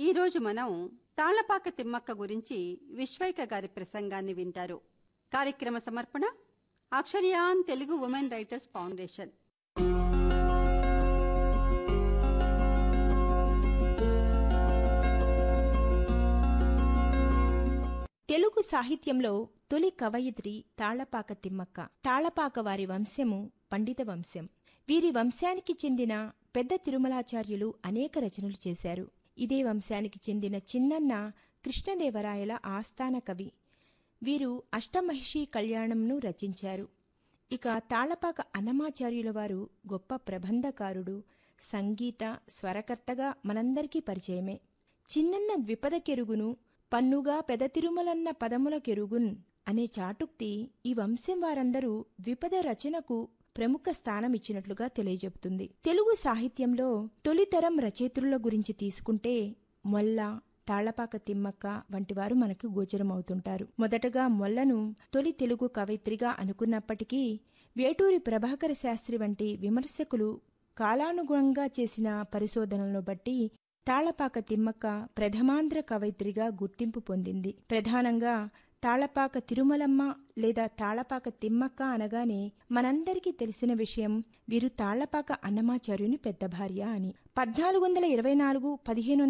ఈరోజు మనం తాళ్లపాక తిమ్మక్క గురించి విశ్వైక గారి ప్రసంగాన్ని వింటారు కార్యక్రమ సమర్పణ Aksharyan Telugu women writers foundation Telugu సాహిత్యంలో తొలి కవయిత్రి తాళ్లపాక తిమ్మక్క తాళ్లపాక వారి వంశము పండిత వంశం వీరి వంశానికి చెందిన పెద్ద తిరుమలాచార్యులు అనేక రచనలు చేశారు ఇదే వంశానికి చెందిన చిన్నన్న కృష్ణదేవరాయల ఆస్థాన కవి వీరు అష్టమహిషి కళ్యాణంను రచించారు ఇక తాళ్లపాక అన్నమాచార్యుల వారు గొప్ప ప్రబంధకారుడు సంగీత స్వరకర్తగా మనందరికీ పరిచయమే చిన్నన్న ద్విపద కెరుగును పన్నుగా పెద తిరుమలన్న పదముల కెరుగున్ అనే చాటుక్తి ఈ వంశం వారందరూ ద్విపద రచనకు ప్రముఖ స్థానమిచ్చినట్లుగా తెలియజెబుతుంది తెలుగు సాహిత్యంలో తొలితరం రచయిత్రుల గురించి తీసుకుంటే మొల్ల తాళ్లపాక తిమ్మక్క వంటివారు మనకు గోచరమవుతుంటారు మొదటగా మొల్లను తొలి తెలుగు కవయిత్రిగా అనుకున్నప్పటికీ వేటూరి ప్రభాకర శాస్త్రి వంటి విమర్శకులు కాలానుగుణంగా చేసిన పరిశోధనలను బట్టి తాళ్లపాక తిమ్మక్క ప్రథమాంధ్ర కవయిత్రిగా గుర్తింపు పొందింది ప్రధానంగా తాళ్లపాక తిరుమలమ్మ లేదా తాళ్లపాక తిమ్మక్క అనగానే మనందరికీ తెలిసిన విషయం వీరు తాళ్లపాక అన్నమాచార్యుని పెద్ద భార్య అని పద్నాలుగు వందల ఇరవై నాలుగు పదిహేను